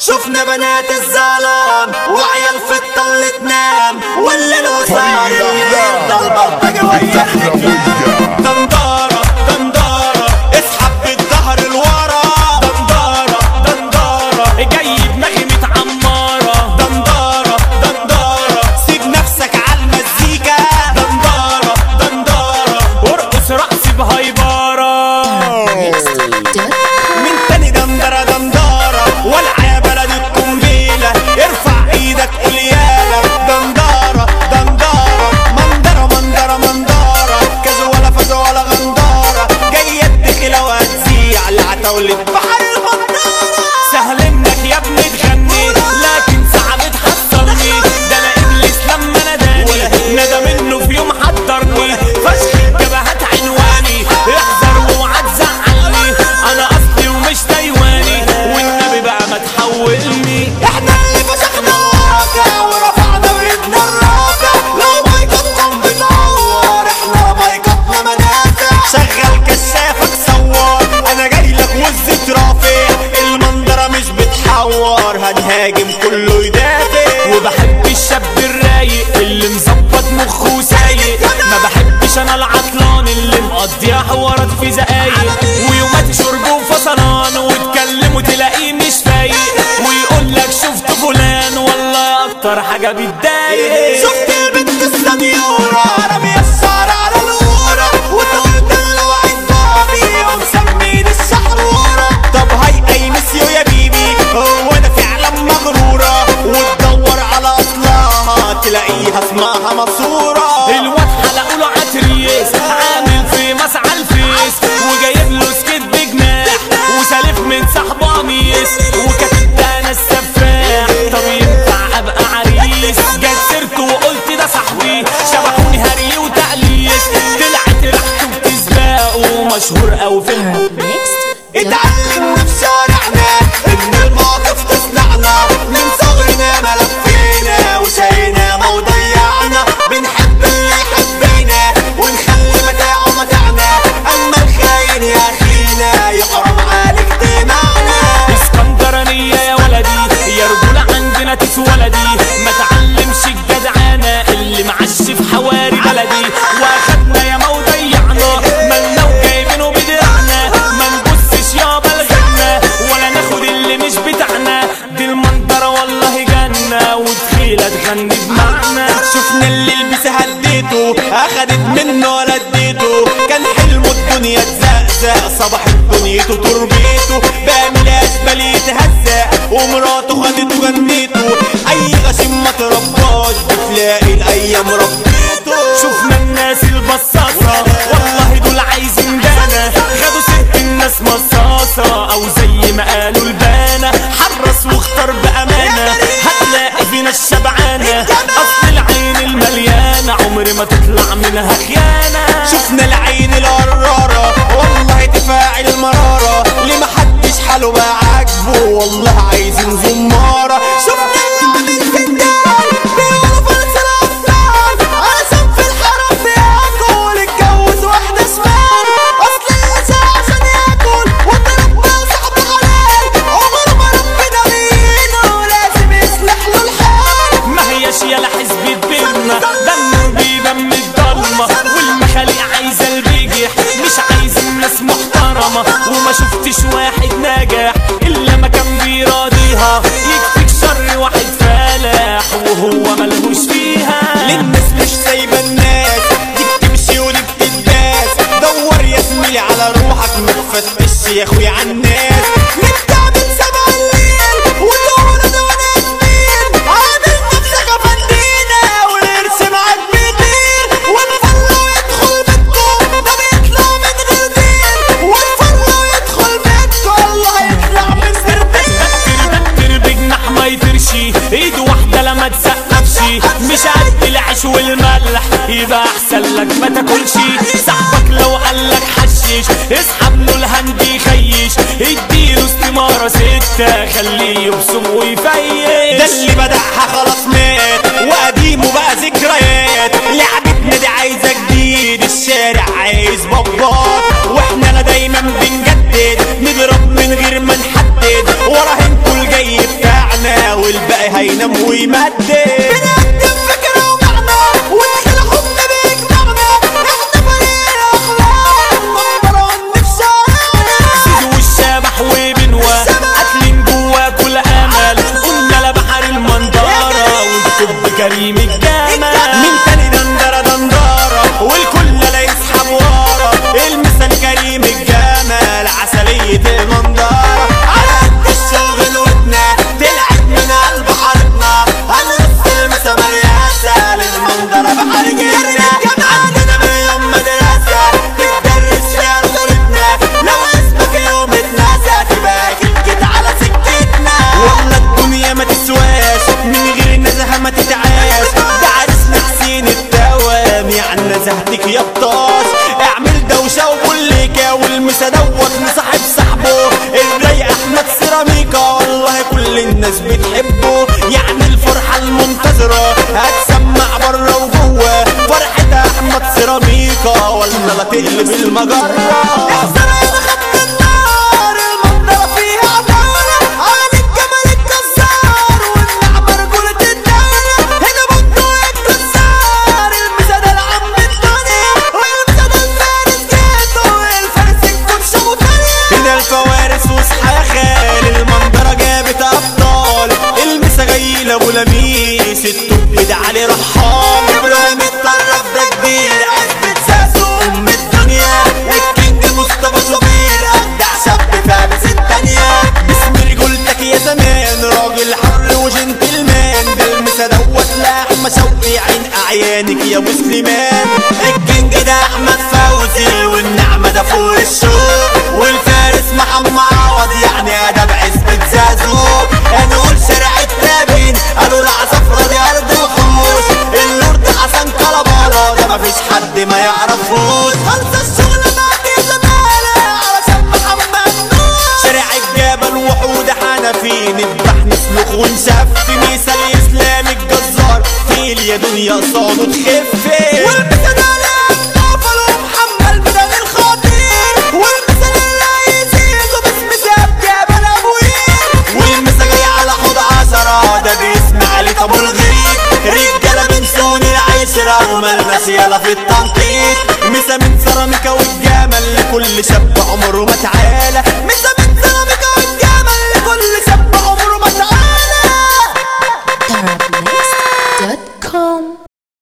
شفنا بنات الظلام وعيال في الطل تنام والليل وصار يفضل بلطجي ويا دندارة دندارة اسحب بالظهر لورا دندارة دندارة جاي دماغي متعمرة دندارة دندارة سيب نفسك على المزيكا دندارة دندارة وارقص رقص بهايبرة من تاني دندرة دندارة والع يا بلد القنبيلة ارفع ايدك قول يالا دندارة دندارة مندرة مندرة مندارة كذا ولا فزة ولا غندارة جاية الدخلة وهتزيع العتاولة بحر المندارة سهل انك يا ابني تغني لكن صعب تحصلني ده انا ابليس لما ناداني ندى منه في يوم حضرني فشخ الجبهات عنواني احذر واوعى تزعلني انا اصلي ومش تايواني والنبي بقى ما تحولني احنا اللي فشخنا الواقع ورفعنا بايدنا الرافع لو مايكاتكم بتعور احنا مايكاتنا منافع شغل كشافك صور انا جاي لك وز رافع المنظرة مش بتحور هنهاجم كله يدافع وبحب الشاب الرايق اللي مظبط مخه سايق ما بحبش انا العطلان اللي مقضيها حوارات في زقايق ويومات شرب وفصلان وتكلمه تلاقيه مش فايق ويقول لك شفت فلان والله اكتر حاجه بتضايق شفت البنت السنيورة رمي الشعر على الورة وتقول دلوع البابي ومسمين الشحرورة طب هاي اي مسيو يا بيبي هو انا فعلا مغرورة وتدور على اصلها تلاقيها اسمها مصورة الواد حلقوا له عتريس عامل في مسعى الفيس وجايب له سكيت بجناح وسالف من صاحبه قميص وكاتب ده انا السفاح طب ينفع ابقى عريس جت سيرته وقلت ده صاحبي شبحوني هري وتقليس طلعت ريحته بتسباق ومشهور قوي في اتعلمنا في شارعنا ان المواقف تصنعنا من صغرنا ما لفينا وشينا ما وضيعنا بنحب اللي يحبينا ونخلي متاعه متاعنا اما الخاين يا اخينا يحرم عليك دماغنا اسكندرانية يا ولدي يا رجولة عندنا تتولدي ما تعلمش الجدعانة اللي معش في حواري بلدي واخدنا يا ما وضيعنا مالنا وجايبينه بدرعنا ما نبصش يابا لغيرنا ولا ناخد اللي مش بتاعنا دي المنظرة والله جنة وتخيلة تغني بمعنى شفنا اللي لبس هديته اخدت منه ولا اديته كان حلمه الدنيا تزقزق صباحت دنيته تربيته بقى ملاش بل يتهزق ومراته خدته جنيته اي غشيم ما ترباش بتلاقي الايام ربيته شفنا الناس البصاصة والله دول عايزين دانا خدوا ست الناس مصاصة او زي ما قالوا البانة حرص واختار بأمانة هتلاقي فينا الشبعانة اصل العين المليانة عمر ما تطلع منها خيانة شفنا العين القرارة والله تفاعل المرارة اللي محدش حاله بقى عاجبه والله عايزين زمارة شفنا اللي الفنان بيقولوا فلس الأفلام عشان في الحرم بياكل اتجوز واحدة شمال أصل العشاء عشان ياكل وتربى صاحب حلال عمر ما ربنا بينه لازم يصلح له الحال ما هياش يالا حزب كبرنا دم بيبان من الضلمة والمخاليق عايزة البجح مش عايز الناس محترمة وما شفتش واحد ناجح إلا ما كان بيراضيها يكفيك شر واحد فالح وهو ملهوش فيها للناس مش سايبه الناس دي بتمشي ودي بتداس دور يا زميلي على روحك ما تفتش يا اخويا على الناس ليه بتعمل سبع الليل وتقول انا وانا زميل عامل نفسك افندينا والقرش معاك بيطير والفله يدخل بيتكم ده بيطلع من غير دين والفله يدخل بيتكم الله يطلع من غير دين تربك بجناح ما يطيرش ايد واحدة لما تسقفش مش قد العيش والملح يبقى احسن لك ما تاكلش صاحبك لو قالك حشش اسحب له الهند يخيش اديله استمارة ستة خليه يبصم ده ويفيش اللي بدعها خلاص مات وقديمه بقى ذكريات لعبتنا دي عايزه جديد الشارع عايز بابات واحنا لا دايما بنجدد نضرب من غير ما نحدد ورا هنكو الجاي بتاع ينام ويمدد بنقدم فكرة ومعنى ودخل حب بيجمعنا احنا فريق اخلاق نمبر ون في شارعنا زيزو والشبح وبنوة قاتلين جوا كل امل قلنا لبحر المنظرة والطب كريم الجمال مين تاني دندرة دندرة والكل لا يسحب ورا المثال كريم الجمال عسلية المنظرة على قد الشغل ودنا طلعت من قلب حارتنا هنرص المسا مرياسة للمنظرة بحر جنة عندنا مليون مدرسة بتدرس فيها رسولتنا لو اسمك يوم اتنسى تبقى كنكت على سكتنا والله الدنيا ما تسواش من غير نزهة ما تتعاش ده عرسنا حسين الدوام يعني نزهتك يا بطاش اعمل دوشة وكلكة والمسا دوت مصاحب صاحبه الرايق احمد سيراميكا والله كل الناس بتحبه يعني الفرحة المنتظرة هتسمع بره وجوه فرحة احمد سيراميكا ولا لا تقلب المجرة احسن يا خط النار المنظرة فيها عدالة على الجمال الكسار والنعمة رجولة الدولة هنا بطو الكسار المسادة العم الدنيا والمسادة الفارس جيتو والفارس الكوتش ابو تانية هنا الفوارس وصحى يا خال المنظرة جابت ابطال المسا جاي لابو لميس التوب ده علي رحال ابراهيم الطرف ده كبير اثبت ساسو ام الدنيا الكينج مصطفى شوبير ابدع شاب فارس التانية باسم رجولتك يا زمان راجل حر وجنتلمان بالمسا دوت لحمة شوقي عين اعيانك يا مسلمان الكينج ده احمد فوزي والنعمة ده فوق الشوق والفارس محمد عوض يعني ادب عزبة زازو هنقول شارع التابين قالوا العصفرة دي ارض وحوش اللورد حسن كلبالة ده مفيش حد ما يعرفوش خلص الشغل بعد زمالة علشان محمد نور شارع الجبل وحود حنفي نذبح نسلخ ونشف مثال اسلام الجزار فيل يا دنيا صعود تخف والمثال نوفل ومحمد بدل الخطير والمثال اللي يزيد باسم ساب جبل ابوير والمثال جاي على حوض عشرة ده باسم علي ابو الغريب رجاله من سون العشرة وملناش يلا في التنطيط مسا من سيراميكا والجمل لكل شاب عمره ما تعالى مسا من سيراميكا